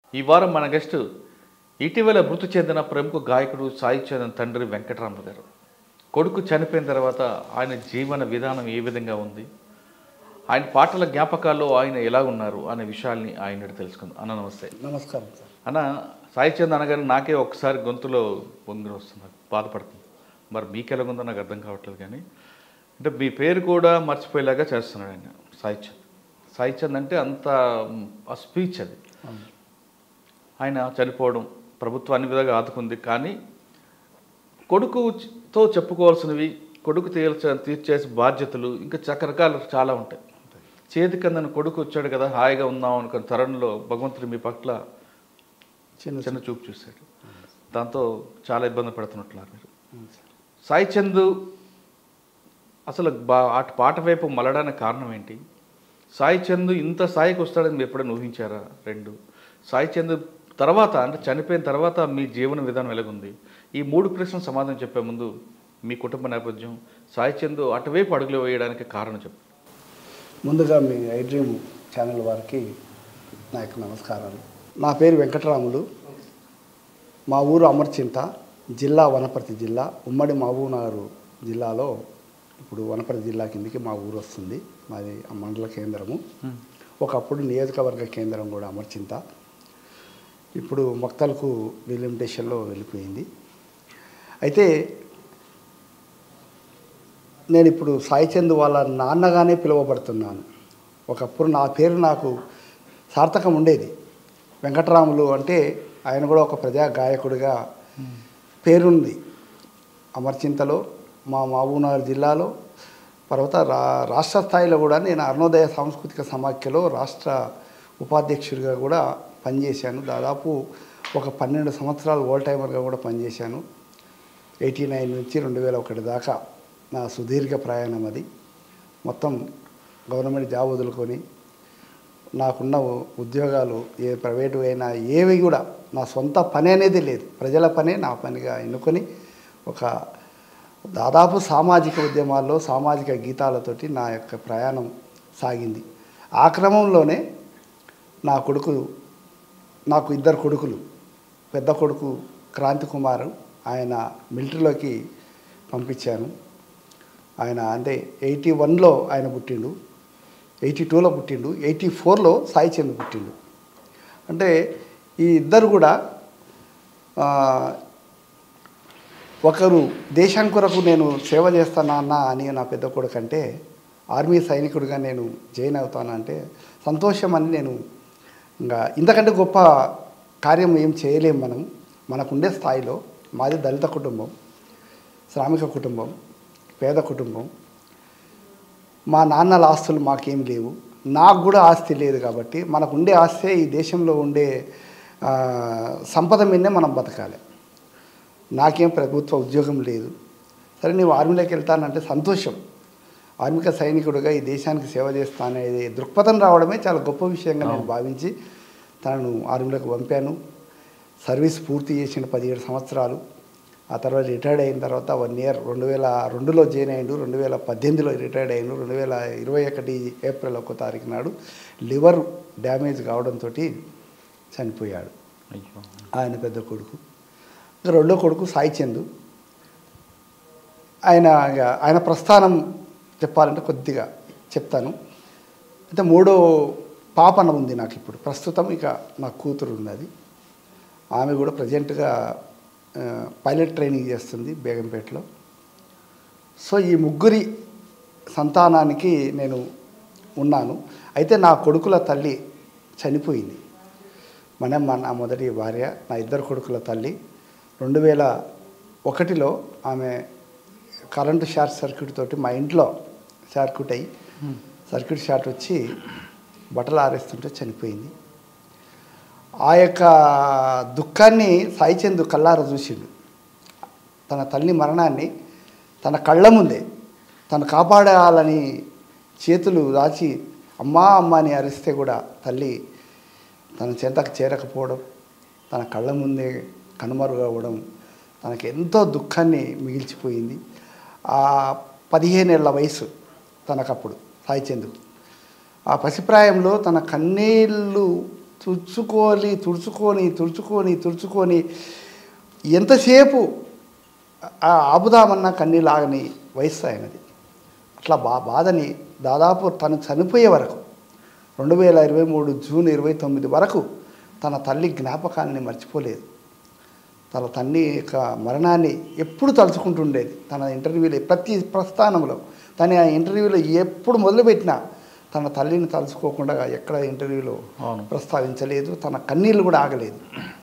ఈ వారం మన గెస్ట్ ఇటీవల మృతి చెందిన ప్రముఖ గాయకుడు సాయి చందన్ తండ్రి వెంకటరామ గారు కొడుకు చనిపోయిన తర్వాత ఆయన జీవన విధానం ఏ విధంగా ఉంది ఆయన పాటల జ్ఞాపకాల్లో ఆయన ఎలా ఉన్నారు అనే విషయాల్ని ఆయన అడిగి తెలుసుకుందాం అన్న నమస్తే నమస్కారం సార్ అన్న సాయి చంద్ అనగానే నాకే ఒకసారి గొంతులో పొంగి వస్తుంది నాకు బాధపడుతుంది మరి మీకు ఎలాగుందో నాకు అర్థం కావట్లేదు కానీ అంటే మీ పేరు కూడా మర్చిపోయేలాగా చేస్తున్నాడు ఆయన సాయి చంద్ సాయి చంద్ అంటే అంత మ్, ఆ స్పీచ్ అది ఆయన చనిపోవడం ప్రభుత్వం అన్ని విధాలుగా ఆదుకుంది కానీ కొడుకుతో చెప్పుకోవాల్సినవి కొడుకు తీర్చ తీర్చేసే బాధ్యతలు ఇంకా రకరకాలు చాలా ఉంటాయి చేతికి అందని కొడుకు వచ్చాడు కదా హాయిగా ఉందాం అనుకున్న తరుణంలో భగవంతుడు మీ పట్ల చిన్న చిన్న చూపు చూశాడు దాంతో చాలా ఇబ్బంది పడుతున్నట్లున్నారు మీరు సాయి చంద్ అసలు బా అటు పాట వైపు మలడానికి కారణం ఏంటి సాయి చంద్ ఇంత స్థాయికి వస్తాడని మీరు ఎప్పుడైనా ఊహించారా రెండు సాయి చంద్ తర్వాత అంటే చనిపోయిన తర్వాత మీ జీవన విధానం ఎలాగుంది ఈ మూడు ప్రశ్నలు సమాధానం చెప్పే ముందు మీ కుటుంబ నేపథ్యం సాయి చంద్ అటువైపు అడుగులు వేయడానికి కారణం చెప్పు ముందుగా మీ ఐ డ్రీమ్ ఛానల్ వారికి నా యొక్క నమస్కారాలు నా పేరు వెంకటరాములు మా ఊరు అమర్చింత జిల్లా వనపర్తి జిల్లా ఉమ్మడి మహబూబ్నగర్ జిల్లాలో ఇప్పుడు వనపర్తి జిల్లా కిందికి మా ఊరు వస్తుంది మాది ఆ మండల కేంద్రము ఒకప్పుడు నియోజకవర్గ కేంద్రం కూడా అమర్చింత ఇప్పుడు మొక్తలకు డిలిమిటేషన్లో వెళ్ళిపోయింది అయితే నేను ఇప్పుడు సాయిచంద్ వాళ్ళ నాన్నగానే పిలువబడుతున్నాను ఒకప్పుడు నా పేరు నాకు సార్థకం ఉండేది వెంకటరాములు అంటే ఆయన కూడా ఒక ప్రజా గాయకుడిగా పేరుంది అమర్చింతలో మా మహబూబ్నగర్ జిల్లాలో తర్వాత రా రాష్ట్ర స్థాయిలో కూడా నేను అరుణోదయ సాంస్కృతిక సమాఖ్యలో రాష్ట్ర ఉపాధ్యక్షుడిగా కూడా పనిచేశాను దాదాపు ఒక పన్నెండు సంవత్సరాలు ఓల్ టైమర్గా కూడా పనిచేశాను ఎయిటీ నైన్ నుంచి రెండు వేల ఒకటి దాకా నా సుదీర్ఘ ప్రయాణం అది మొత్తం గవర్నమెంట్ జాబ్ వదులుకొని నాకున్న ఉ- ఉద్యోగాలు ఏ ప్రైవేటు అయినా ఏవి కూడా నా సొంత పని అనేది లేదు ప్రజల పనే నా పనిగా ఎన్నుకొని ఒక దాదాపు సామాజిక ఉద్యమాల్లో సామాజిక గీతాలతోటి నా యొక్క ప్రయాణం సాగింది ఆ క్రమంలోనే నా కొడుకు నాకు ఇద్దరు కొడుకులు పెద్ద కొడుకు క్రాంతి కుమార్ ఆయన మిలిటరీలోకి పంపించాను ఆయన అంటే ఎయిటీ వన్లో ఆయన పుట్టిండు ఎయిటీ టూలో పుట్టిండు ఎయిటీ ఫోర్లో సాయి చంద్ పుట్టిండు అంటే ఈ ఇద్దరు కూడా ఆ, ఒకరు దేశం కొరకు నేను సేవ చేస్తానా అన్న అని నా పెద్ద కొడుకు అంటే ఆర్మీ సైనికుడిగా నేను జాయిన్ అవుతాను అంటే సంతోషం అని నేను ఇంకా ఇంతకంటే గొప్ప కార్యం ఏం చేయలేం మనం మనకుండే స్థాయిలో మాది దళిత కుటుంబం శ్రామిక కుటుంబం పేద కుటుంబం మా నాన్నల ఆస్తులు మాకేం లేవు నాకు కూడా ఆస్తి లేదు కాబట్టి మనకు ఉండే ఆస్తే ఈ దేశంలో ఉండే ఆ, సంపద మీదనే మనం బతకాలి నాకేం ప్రభుత్వ ఉద్యోగం లేదు సరే నీవు ఆర్మీలోకి వెళ్తానంటే సంతోషం ఆర్మిక సైనికుడిగా ఈ దేశానికి సేవ చేస్తాననేది దృక్పథం రావడమే చాలా గొప్ప విషయంగా నేను భావించి తనను ఆర్మీలోకి పంపాను సర్వీస్ పూర్తి చేసిన పదిహేడు సంవత్సరాలు ఆ తర్వాత రిటైర్డ్ అయిన తర్వాత వన్ ఇయర్ రెండు వేల రెండులో జాయిన్ అయ్యిండు రెండు వేల పద్దెనిమిదిలో రిటైర్డ్ అయ్యిండు రెండు వేల ఇరవై ఒకటి ఏప్రిల్ ఒక్కో తారీఖు నాడు లివర్ డ్యామేజ్ కావడంతో చనిపోయాడు అయ్యో ఆయన పెద్ద కొడుకు ఇంకా రెండో కొడుకు సాయి చందు ఆయన ఇక ఆయన ప్రస్థానం చెప్పాలంటే కొద్దిగా చెప్తాను అయితే మూడో పాపన ఉంది నాకు ఇప్పుడు ప్రస్తుతం ఇక నా కూతురు ఉన్నది ఆమె కూడా ప్రజెంట్గా ఆ, పైలట్ ట్రైనింగ్ చేస్తుంది బేగంపేటలో సో ఈ ముగ్గురి సంతానానికి నేను ఉన్నాను అయితే నా కొడుకుల తల్లి చనిపోయింది మన మా నా మొదటి భార్య నా ఇద్దరు కొడుకుల తల్లి రెండు వేల ఒకటిలో ఆమె కరెంటు షార్ట్ సర్క్యూట్ తోటి మా ఇంట్లో సర్క్యూట్ అయ్యి సర్క్యూట్ షార్ట్ వచ్చి బట్టలు ఆరేస్తుంటే చనిపోయింది ఆ యొక్క దుఃఖాన్ని సాయిచంద్ కల్లార చూసిండు తన తల్లి మరణాన్ని తన కళ్ళ ముందే తను కాపాడాలని చేతులు దాచి అమ్మా అమ్మ అని అరిస్తే కూడా తల్లి తన చెంతకు చేరకపోవడం తన కళ్ళ ముందే కనుమరుగవడం తనకి ఎంతో దుఃఖాన్ని మిగిల్చిపోయింది ఆ పదిహేనేళ్ల వయసు తనకప్పుడు సాయిచందుకు ఆ పసిప్రాయంలో తన కన్నీళ్ళు తుడుచుకొని తుడుచుకొని తుడుచుకొని తుడుచుకొని ఎంతసేపు ఆ ఆపుదామన్నా కన్నీళ్ళు ఆగని వయస్సు ఆయనది అట్లా బా బాధని దాదాపు తను చనిపోయే వరకు రెండు వేల ఇరవై మూడు జూన్ ఇరవై తొమ్మిది వరకు తన తల్లి జ్ఞాపకాన్ని మర్చిపోలేదు తన తల్లి యొక్క మరణాన్ని ఎప్పుడు తలుచుకుంటుండేది తన ఇంటర్వ్యూలో ప్రతి ప్రస్థానంలో తన ఆ ఇంటర్వ్యూలో ఎప్పుడు మొదలుపెట్టినా తన తల్లిని తలుచుకోకుండా ఎక్కడ ఇంటర్వ్యూలో అవును ప్రస్తావించలేదు తన కన్నీళ్ళు కూడా ఆగలేదు